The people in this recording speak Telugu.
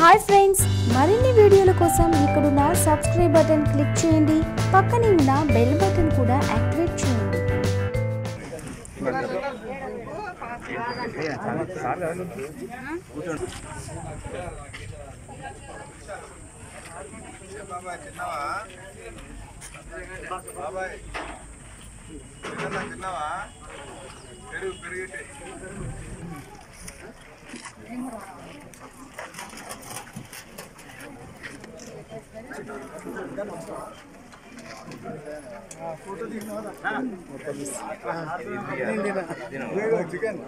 హాయ్ ఫ్రెండ్స్ మరిన్ని వీడియోల కోసం ఇక్కడున్న సబ్స్క్రైబ్ బటన్ క్లిక్ చేయండి పక్కనే ఉన్న బెల్ బటన్ కూడా యాక్టివేట్ చేయండి బాబాయ్ తిన్నావా బాబాయ్ తిన్నా తిన్నావా పెరుగు పెరిగితే చికెన్